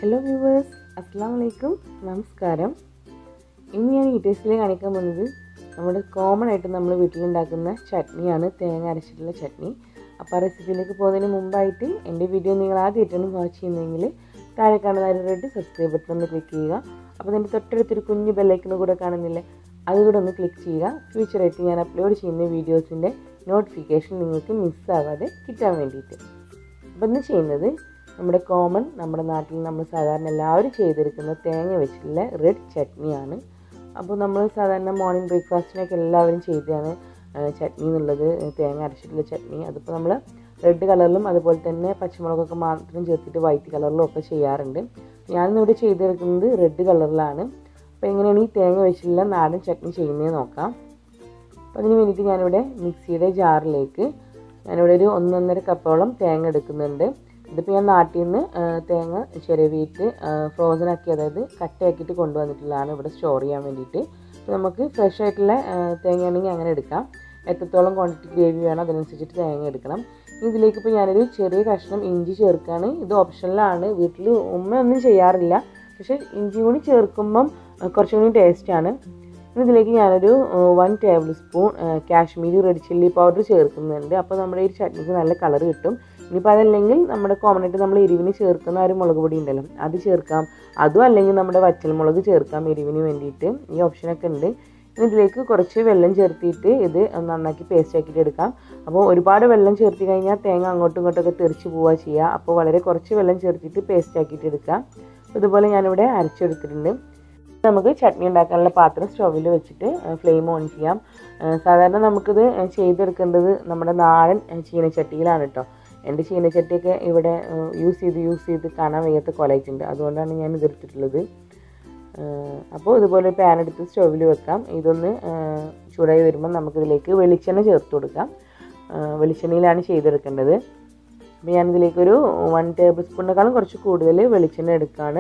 hello viewers അസ്സാം വലൈക്കും നമസ്കാരം ഇന്ന് ഞാൻ ഈ ടേസ്റ്റിൽ കാണിക്കാൻ പോകുന്നത് നമ്മുടെ കോമൺ ആയിട്ട് നമ്മൾ വീട്ടിലുണ്ടാക്കുന്ന ചട്നിയാണ് തേങ്ങ അരച്ചിട്ടുള്ള ചട്നി അപ്പോൾ ആ റെസിപ്പിയിലേക്ക് പോകുന്നതിന് മുമ്പായിട്ട് എൻ്റെ വീഡിയോ നിങ്ങൾ ആദ്യമായിട്ടാണ് വാച്ച് ചെയ്യുന്നതെങ്കിൽ താഴെ കാണുന്ന ഒരു റെഡ് സബ്സ്ക്രൈബ് ബട്ടൺ ഒന്ന് ക്ലിക്ക് ചെയ്യുക അപ്പോൾ എൻ്റെ തൊട്ടടുത്തൊരു കുഞ്ഞ് ബെല്ലൈക്കണ് കൂടെ കാണുന്നില്ലേ അതുകൂടെ ഒന്ന് ക്ലിക്ക് ചെയ്യുക ഫ്യൂച്ചറായിട്ട് ഞാൻ അപ്ലോഡ് ചെയ്യുന്ന വീഡിയോസിൻ്റെ നോട്ടിഫിക്കേഷൻ നിങ്ങൾക്ക് മിസ്സാവാതെ കിട്ടാൻ വേണ്ടിയിട്ട് അപ്പോൾ ഇന്ന് ചെയ്യുന്നത് നമ്മുടെ കോമൺ നമ്മുടെ നാട്ടിൽ നമ്മൾ സാധാരണ എല്ലാവരും ചെയ്തെടുക്കുന്ന തേങ്ങ വെച്ചിട്ടുള്ള റെഡ് ചട്നിയാണ് അപ്പോൾ നമ്മൾ സാധാരണ മോർണിംഗ് ബ്രേക്ക്ഫാസ്റ്റിനൊക്കെ എല്ലാവരും ചെയ്തതാണ് ചട്നി എന്നുള്ളത് തേങ്ങ അരച്ചിട്ടുള്ള ചട്നി അതിപ്പോൾ നമ്മൾ റെഡ് കളറിലും അതുപോലെ തന്നെ പച്ചമുളകൊക്കെ മാത്രം ചേർത്തിട്ട് വൈറ്റ് കളറിലും ഒക്കെ ചെയ്യാറുണ്ട് ഞാനിന്നിവിടെ ചെയ്തെടുക്കുന്നത് റെഡ് കളറിലാണ് അപ്പോൾ എങ്ങനെയാണ് ഈ തേങ്ങ വെച്ചിട്ടുള്ള നാടൻ ചട്നി ചെയ്യുന്നത് നോക്കാം അപ്പോൾ അതിന് വേണ്ടിയിട്ട് ഞാനിവിടെ മിക്സിയുടെ ജാറിലേക്ക് ഞാനിവിടെ ഒരു ഒന്നൊന്നര കപ്പോളം തേങ്ങ എടുക്കുന്നുണ്ട് ഇതിപ്പോൾ ഞാൻ നാട്ടിൽ നിന്ന് തേങ്ങ ചിരവിയിട്ട് ഫ്രോസൺ ആക്കി അതായത് കട്ടയാക്കിയിട്ട് കൊണ്ടുവന്നിട്ടുള്ളതാണ് ഇവിടെ സ്റ്റോർ ചെയ്യാൻ വേണ്ടിയിട്ട് അപ്പോൾ നമുക്ക് ഫ്രഷ് ആയിട്ടുള്ള തേങ്ങയാണെങ്കിൽ അങ്ങനെ എടുക്കാം എത്രത്തോളം ക്വാണ്ടിറ്റി ഗ്രേവി വേണം അതിനനുസരിച്ചിട്ട് തേങ്ങ എടുക്കണം ഇതിലേക്ക് ഇപ്പോൾ ഞാനൊരു ചെറിയ കഷ്ണം ഇഞ്ചി ചേർക്കുകയാണ് ഇത് ഓപ്ഷനിലാണ് വീട്ടിൽ ഉമ്മ ഒന്നും ചെയ്യാറില്ല പക്ഷേ ഇഞ്ചി കൂടി ചേർക്കുമ്പം കുറച്ചും കൂടി ടേസ്റ്റാണ് ഇനി ഇതിലേക്ക് ഞാനൊരു one tablespoon Kashmiri red chilli powder ചേർക്കുന്നുണ്ട് അപ്പോൾ നമ്മുടെ ഈ ചട്നിക്ക് നല്ല കളർ കിട്ടും ഇനിയിപ്പോൾ അതല്ലെങ്കിൽ നമ്മുടെ കോമൺ ആയിട്ട് നമ്മൾ എരിവിന് ചേർക്കുന്ന ഒരു മുളക് പൊടി ഉണ്ടല്ലോ അത് ചേർക്കാം അതും അല്ലെങ്കിൽ നമ്മുടെ വറ്റൽമുളക് ചേർക്കാം എരിവിന് വേണ്ടിയിട്ട് ഈ ഓപ്ഷനൊക്കെ ഉണ്ട് ഇനി ഇതിലേക്ക് കുറച്ച് വെള്ളം ചേർത്തിട്ട് ഇത് നന്നാക്കി പേസ്റ്റ് ആക്കിയിട്ട് എടുക്കാം അപ്പോൾ ഒരുപാട് വെള്ളം ചേർത്തി കഴിഞ്ഞാൽ തേങ്ങ അങ്ങോട്ടും ഇങ്ങോട്ടൊക്കെ തെറിച്ച് പോവുക ചെയ്യുക അപ്പോൾ വളരെ കുറച്ച് വെള്ളം ചേർത്തിട്ട് പേസ്റ്റ് ആക്കിയിട്ട് എടുക്കാം ഇതുപോലെ ഞാനിവിടെ അരച്ചെടുത്തിട്ടുണ്ട് നമുക്ക് ചട്നി ഉണ്ടാക്കാനുള്ള പാത്രം സ്റ്റൗവിൽ വെച്ചിട്ട് ഫ്ലെയിം ഓൺ ചെയ്യാം സാധാരണ നമുക്കിത് ചെയ്തെടുക്കേണ്ടത് നമ്മുടെ നാടൻ ചീനച്ചട്ടിയിലാണ് കേട്ടോ എൻ്റെ ചീനച്ചട്ടിയൊക്കെ ഇവിടെ യൂസ് ചെയ്ത് യൂസ് ചെയ്ത് കാണാൻ വയ്യാത്ത കൊലയിട്ടുണ്ട് അതുകൊണ്ടാണ് ഞാൻ ഇതെടുത്തിട്ടുള്ളത് അപ്പോൾ ഇതുപോലെ പാൻ എടുത്ത് സ്റ്റൗവിൽ വെക്കാം ഇതൊന്ന് ചൂടായി വരുമ്പോൾ നമുക്കിതിലേക്ക് വെളിച്ചെണ്ണ ചേർത്ത് കൊടുക്കാം വെളിച്ചെണ്ണയിലാണ് ചെയ്തെടുക്കേണ്ടത് അപ്പോൾ ഞാനിതിലേക്ക് ഒരു വൺ ടേബിൾ സ്പൂണിനേക്കാളും കുറച്ച് കൂടുതൽ വെളിച്ചെണ്ണ എടുക്കുകയാണ്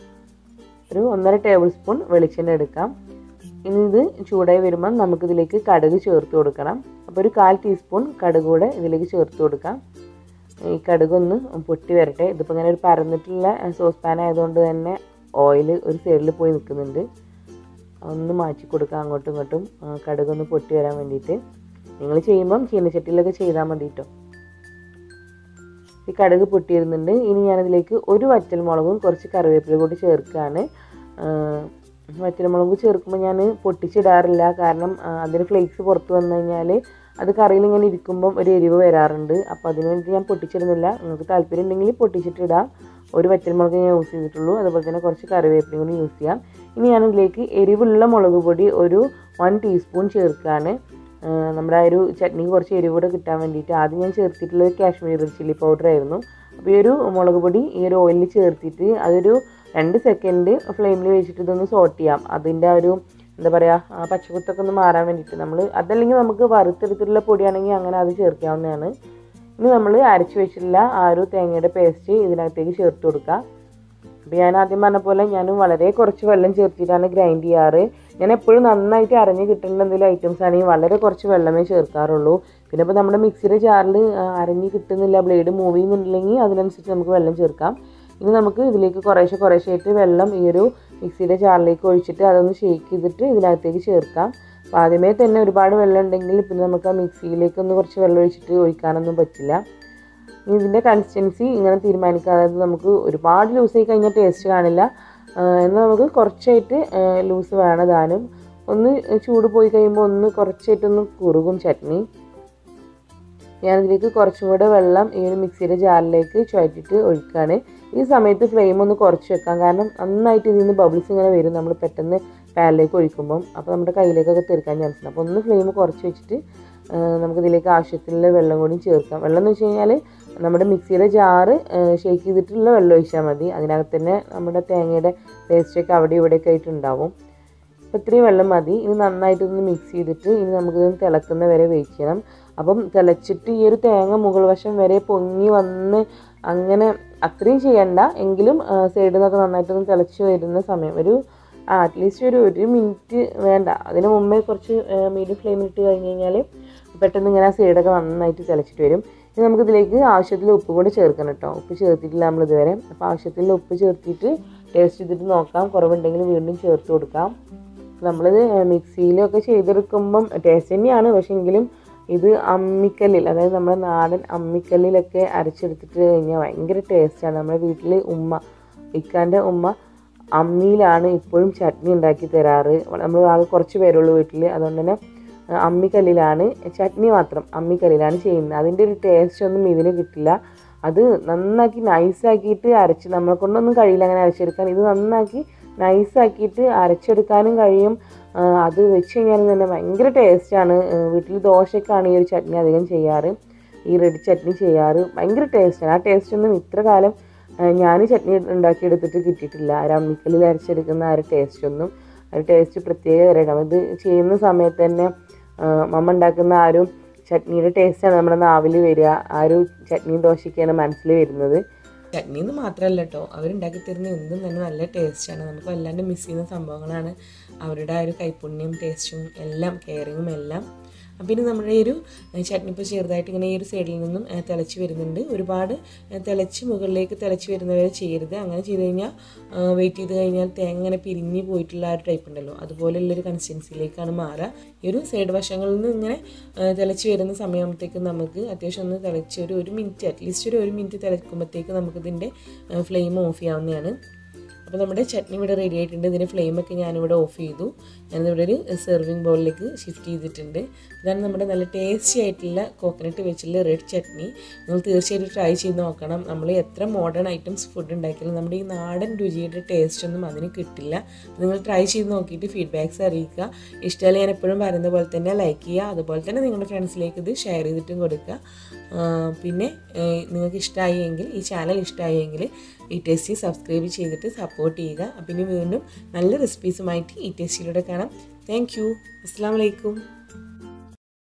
ഒരു ഒന്നര ടേബിൾ സ്പൂൺ വെളിച്ചെണ്ണ എടുക്കാം ഇനി ഇത് ചൂടായി വരുമ്പോൾ നമുക്കിതിലേക്ക് കടുക് ചേർത്ത് കൊടുക്കണം അപ്പോൾ ഒരു കാൽ ടീസ്പൂൺ കടുക് കൂടെ ഇതിലേക്ക് ചേർത്ത് കൊടുക്കാം ഈ കടുക് ഒന്ന് പൊട്ടി വരട്ടെ ഇതിപ്പോൾ ഇങ്ങനെ ഒരു പരന്നിട്ടുള്ള സോസ് പാൻ ആയതുകൊണ്ട് തന്നെ ഓയിൽ ഒരു സൈഡിൽ പോയി നിൽക്കുന്നുണ്ട് ഒന്ന് മാറ്റി കൊടുക്കാം അങ്ങോട്ടും ഇങ്ങോട്ടും കടുക് ഒന്ന് പൊട്ടി വരാൻ വേണ്ടിയിട്ട് നിങ്ങൾ ചെയ്യുമ്പം ചീനച്ചട്ടിയിലൊക്കെ ചെയ്താൽ മതി കേട്ടോ ഈ കടുക് പൊട്ടിയിരുന്നുണ്ട് ഇനി ഞാനതിലേക്ക് ഒരു വറ്റൽമുളകും കുറച്ച് കറിവേപ്പില കൂടി ചേർക്കുകയാണ് വറ്റൽമുളക് ചേർക്കുമ്പോൾ ഞാൻ പൊട്ടിച്ചിടാറില്ല കാരണം അതിന് ഫ്ലേക്സ് പുറത്ത് വന്നു കഴിഞ്ഞാൽ അത് കറിയിൽ ഇങ്ങനെ ഇരിക്കുമ്പം ഒരു എരിവ് വരാറുണ്ട് അപ്പോൾ അതിന് വേണ്ടി ഞാൻ പൊട്ടിച്ചിടുന്നില്ല നിങ്ങൾക്ക് താല്പര്യം ഉണ്ടെങ്കിൽ പൊട്ടിച്ചിട്ടിടാം ഒരു വറ്റൽമുളക് ഞാൻ യൂസ് ചെയ്തിട്ടുള്ളൂ അതുപോലെ തന്നെ കുറച്ച് കറിവേപ്പിലയും കൂടി യൂസ് ചെയ്യാം ഇനി ഞാൻ ഇതിലേക്ക് എരിവുള്ള മുളക് പൊടി ഒരു വൺ ടീസ്പൂൺ ചേർക്കുകയാണ് നമ്മുടെ ആ ഒരു ചട്നിക്ക് കുറച്ച് എരിവ് കൂടെ കിട്ടാൻ വേണ്ടിയിട്ട് ആദ്യം ഞാൻ ചേർത്തിട്ടുള്ളത് കാശ്മീർ ചില്ലി പൗഡർ ആയിരുന്നു അപ്പോൾ ഈ ഒരു മുളക് പൊടി ഈ ഒരു ഓയിലിൽ ചേർത്തിട്ട് അതൊരു രണ്ട് സെക്കൻഡ് ഫ്ലെയിമിൽ വെച്ചിട്ട് ഇതൊന്ന് സോട്ട് ചെയ്യാം അതിൻ്റെ ആ ഒരു എന്താ പറയുക പച്ചക്കുത്തൊക്കെ ഒന്ന് മാറാൻ വേണ്ടിയിട്ട് നമ്മൾ അതല്ലെങ്കിൽ നമുക്ക് വറുത്തെടുത്തിട്ടുള്ള പൊടിയാണെങ്കിൽ അങ്ങനെ അത് ചേർക്കാവുന്നതാണ് ഇനി നമ്മൾ അരച്ച് വെച്ചിട്ടുള്ള ആ ഒരു തേങ്ങയുടെ പേസ്റ്റ് ഇതിനകത്തേക്ക് ചേർത്ത് കൊടുക്കുക അപ്പോൾ ഞാൻ ആദ്യം പറഞ്ഞ പോലെ ഞാൻ വളരെ കുറച്ച് വെള്ളം ചേർത്തിട്ടാണ് ഗ്രൈൻഡ് ചെയ്യാറ് ഞാൻ എപ്പോഴും നന്നായിട്ട് അരഞ്ഞ് കിട്ടേണ്ട എന്തെങ്കിലും ഐറ്റംസ് ആണെങ്കിൽ വളരെ കുറച്ച് വെള്ളമേ ചേർക്കാറുള്ളൂ പിന്നെ ഇപ്പോൾ നമ്മുടെ മിക്സിയുടെ ജാറിൽ അരഞ്ഞ് കിട്ടുന്നില്ല ബ്ലേഡ് മൂവ് ചെയ്യുന്നുണ്ടെങ്കിൽ അതിനനുസരിച്ച് നമുക്ക് വെള്ളം ചേർക്കാം ഇനി നമുക്ക് ഇതിലേക്ക് കുറേശ്ശെ കുറേശ്ശെ ആയിട്ട് വെള്ളം ഈ ഒരു മിക്സിയുടെ ജാറിലേക്ക് ഒഴിച്ചിട്ട് അതൊന്ന് ഷേക്ക് ചെയ്തിട്ട് ഇതിനകത്തേക്ക് ചേർക്കാം അപ്പോൾ ആദ്യമേ തന്നെ ഒരുപാട് വെള്ളം ഉണ്ടെങ്കിൽ പിന്നെ നമുക്ക് ആ മിക്സിയിലേക്ക് ഒന്ന് കുറച്ച് വെള്ളം ഒഴിച്ചിട്ട് ഒഴിക്കാനൊന്നും പറ്റില്ല ഇനി ഇതിൻ്റെ കൺസിസ്റ്റൻസി ഇങ്ങനെ തീരുമാനിക്കുക അതായത് നമുക്ക് ഒരുപാട് ലൂസ് ആയി കഴിഞ്ഞാൽ ടേസ്റ്റ് കാണില്ല എന്നാൽ നമുക്ക് കുറച്ചായിട്ട് ലൂസ് വേണം താനും ഒന്ന് ചൂട് പോയി കഴിയുമ്പോൾ ഒന്ന് കുറച്ചായിട്ടൊന്ന് കുറുകും ചട്നി ഞാനിതിലേക്ക് കുറച്ചും കൂടെ വെള്ളം ഈ ഒരു മിക്സിയുടെ ജാറിലേക്ക് ചുവറ്റിട്ട് ഒഴിക്കുകയാണ് ഈ സമയത്ത് ഫ്ലെയിം ഒന്ന് കുറച്ച് വെക്കാം കാരണം നന്നായിട്ട് ഇതിൽ നിന്ന് ബബിൾസ് ഇങ്ങനെ വരും നമ്മൾ പെട്ടെന്ന് പാനിലേക്ക് ഒഴിക്കുമ്പം അപ്പോൾ നമ്മുടെ കയ്യിലേക്കൊക്കെ തെറിക്കാൻ ചാൻസ് ഉണ്ട് അപ്പോൾ ഒന്ന് ഫ്ലെയിം കുറച്ച് വെച്ചിട്ട് നമുക്കിതിലേക്ക് ആവശ്യത്തിനുള്ള വെള്ളം കൂടി ചേർക്കാം വെള്ളം എന്ന് വെച്ച് കഴിഞ്ഞാൽ നമ്മുടെ മിക്സിയുടെ ജാറ് ഷേക്ക് ചെയ്തിട്ടുള്ള വെള്ളം ഒഴിച്ചാൽ മതി അതിനകത്ത് തന്നെ നമ്മുടെ തേങ്ങയുടെ പേസ്റ്റൊക്കെ അവിടെ ഇവിടെയൊക്കെ ആയിട്ട് ഉണ്ടാവും അപ്പോൾ ഇത്രയും വെള്ളം മതി ഇനി നന്നായിട്ടൊന്ന് മിക്സ് ചെയ്തിട്ട് ഇനി നമുക്കിതൊന്ന് തിളക്കുന്ന വരെ വെയിറ്റ് ചെയ്യണം അപ്പം തിളച്ചിട്ട് ഈ ഒരു തേങ്ങ മുകൾ വശം വരെ പൊങ്ങി വന്ന് അങ്ങനെ അത്രയും ചെയ്യണ്ട എങ്കിലും സൈഡിൽ നിന്നൊക്കെ നന്നായിട്ടൊന്ന് തിളച്ച് വരുന്ന സമയം ഒരു അറ്റ്ലീസ്റ്റ് ഒരു ഒരു മിനിറ്റ് വേണ്ട അതിന് മുമ്പേ കുറച്ച് മീഡിയം ഫ്ലെയിമിൽ ഇട്ട് കഴിഞ്ഞ് കഴിഞ്ഞാൽ പെട്ടെന്ന് ഇങ്ങനെ ആ സൈഡൊക്കെ നന്നായിട്ട് തിളച്ചിട്ട് വരും ഇനി നമുക്കിതിലേക്ക് ആവശ്യത്തിൽ ഉപ്പ് കൂടെ ചേർക്കണം കേട്ടോ ഉപ്പ് ചേർത്തിട്ടില്ല നമ്മൾ ഇതുവരെ അപ്പോൾ ആവശ്യത്തിൽ ഉപ്പ് ചേർത്തിട്ട് ടേസ്റ്റ് ചെയ്തിട്ട് നോക്കാം കുറവുണ്ടെങ്കിൽ വീണ്ടും ചേർത്ത് കൊടുക്കാം നമ്മളിത് മിക്സിയിലൊക്കെ ചെയ്തെടുക്കുമ്പം ടേസ്റ്റ് തന്നെയാണ് പക്ഷേ എങ്കിലും ഇത് അമ്മിക്കല്ലിൽ അതായത് നമ്മുടെ നാടൻ അമ്മിക്കല്ലിലൊക്കെ അരച്ചെടുത്തിട്ട് കഴിഞ്ഞാൽ ഭയങ്കര ടേസ്റ്റാണ് നമ്മുടെ വീട്ടിൽ ഉമ്മ ഇക്കാൻ്റെ ഉമ്മ അമ്മിയിലാണ് ഇപ്പോഴും ചട്നി ഉണ്ടാക്കി തരാറ് നമ്മൾ ആകെ കുറച്ച് പേരുള്ളൂ വീട്ടിൽ അതുകൊണ്ട് തന്നെ അമ്മിക്കല്ലിലാണ് ചട്നി മാത്രം അമ്മിക്കല്ലിലാണ് ചെയ്യുന്നത് അതിൻ്റെ ഒരു ടേസ്റ്റ് ഒന്നും ഇതിന് കിട്ടില്ല അത് നന്നാക്കി നൈസാക്കിയിട്ട് അരച്ച് നമ്മളെ കൊണ്ടൊന്നും കഴിയില്ല അങ്ങനെ അരച്ചെടുക്കാൻ ഇത് നന്നാക്കി നൈസാക്കിയിട്ട് അരച്ചെടുക്കാനും കഴിയും അത് വെച്ച് കഴിഞ്ഞാൽ തന്നെ ഭയങ്കര ടേസ്റ്റാണ് വീട്ടിൽ ദോശക്കാണ് ഈ ഒരു ചട്നി അധികം ചെയ്യാറ് ഈ റെഡി ചട്നി ചെയ്യാറ് ഭയങ്കര ടേസ്റ്റാണ് ആ ടേസ്റ്റ് ഒന്നും ഇത്ര കാലം ഞാൻ ചട്നി ഉണ്ടാക്കിയെടുത്തിട്ട് കിട്ടിയിട്ടില്ല ആ ഒരു അമ്മിക്കല്ലിൽ അരച്ചെടുക്കുന്ന ആ ഒരു ടേസ്റ്റ് ഒന്നും ആ ഒരു ടേസ്റ്റ് പ്രത്യേക തരമാണ് ഇത് ചെയ്യുന്ന സമയത്ത് തന്നെ മമ്മ ഉണ്ടാക്കുന്ന ആ ഒരു ചട്നിയുടെ ടേസ്റ്റാണ് നമ്മുടെ നാവിൽ വരിക ആ ഒരു ചട്നിയും ദോശയ്ക്കാണ് മനസ്സിൽ വരുന്നത് ചട്നി എന്ന് മാത്രമല്ല കേട്ടോ അവരുണ്ടാക്കി തരുന്ന എന്തും തന്നെ നല്ല ടേസ്റ്റാണ് നമുക്ക് വല്ലാണ്ട് മിസ് ചെയ്യുന്ന സംഭവങ്ങളാണ് അവരുടെ ആ ഒരു കൈപ്പുണ്യം ടേസ്റ്റും എല്ലാം കെയറിങ്ങും എല്ലാം അപ്പം ഇനി നമ്മുടെ ഈ ഒരു ചട്നി ഇപ്പോൾ ചെറുതായിട്ട് ഇങ്ങനെ ഈ ഒരു സൈഡിൽ നിന്നും തിളച്ച് വരുന്നുണ്ട് ഒരുപാട് തിളച്ച് മുകളിലേക്ക് തിളച്ച് വരുന്നവരെ ചെയ്യരുത് അങ്ങനെ ചെയ്ത് കഴിഞ്ഞാൽ വെയിറ്റ് ചെയ്ത് കഴിഞ്ഞാൽ തേങ്ങ ഇങ്ങനെ പിരിഞ്ഞ് പോയിട്ടുള്ള ആ ഒരു ടൈപ്പ് ഉണ്ടല്ലോ അതുപോലെയുള്ളൊരു കൺസിസ്റ്റൻസിയിലേക്കാണ് മാറുക ഈ ഒരു സൈഡ് വശങ്ങളിൽ നിന്ന് ഇങ്ങനെ തിളച്ച് വരുന്ന സമയമാകുമ്പോഴത്തേക്കും നമുക്ക് അത്യാവശ്യം ഒന്ന് തിളച്ച് ഒരു ഒരു മിനിറ്റ് അറ്റ്ലീസ്റ്റ് ഒരു ഒരു മിനിറ്റ് തിളക്കുമ്പോഴത്തേക്ക് നമുക്കിതിൻ്റെ ഫ്ലെയിം ഓഫ് ചെയ്യാവുന്നതാണ് അപ്പോൾ നമ്മുടെ ചട്നി ഇവിടെ റെഡി ആയിട്ടുണ്ട് ഇതിൻ്റെ ഫ്ലെയിമൊക്കെ ഞാനിവിടെ ഓഫ് ചെയ്തു ഞാനിവിടെ ഒരു സെർവിങ് ബൗളിലേക്ക് ഷിഫ്റ്റ് ചെയ്തിട്ടുണ്ട് ഇതാണ് നമ്മുടെ നല്ല ടേസ്റ്റി ആയിട്ടുള്ള കോക്കനട്ട് വെച്ചുള്ള റെഡ് ചട്നി നിങ്ങൾ തീർച്ചയായിട്ടും ട്രൈ ചെയ്ത് നോക്കണം നമ്മൾ എത്ര മോഡേൺ ഐറ്റംസ് ഫുഡ് ഉണ്ടാക്കിയാലും നമ്മുടെ ഈ നാടൻ രുചിയുടെ ടേസ്റ്റ് ഒന്നും അതിന് കിട്ടില്ല നിങ്ങൾ ട്രൈ ചെയ്ത് നോക്കിയിട്ട് ഫീഡ്ബാക്ക്സ് അറിയിക്കുക ഇഷ്ടമല്ല ഞാൻ എപ്പോഴും പറയുന്ന പോലെ തന്നെ ലൈക്ക് ചെയ്യുക അതുപോലെ തന്നെ നിങ്ങളുടെ ഫ്രണ്ട്സിലേക്ക് ഇത് ഷെയർ ചെയ്തിട്ടും കൊടുക്കുക പിന്നെ നിങ്ങൾക്ക് ഇഷ്ടമായി എങ്കിൽ ഈ ചാനൽ ഇഷ്ടമായി എങ്കിൽ ഈ ടെസ്റ്റ് സബ്സ്ക്രൈബ് ചെയ്തിട്ട് സപ്പോർട്ട് ചെയ്യുക അപ്പം ഇനി വീണ്ടും നല്ല റെസിപ്പീസുമായിട്ട് ഈ ടെസ്റ്റിലൂടെ കാണാം താങ്ക് യു അസ്സാം വലൈക്കും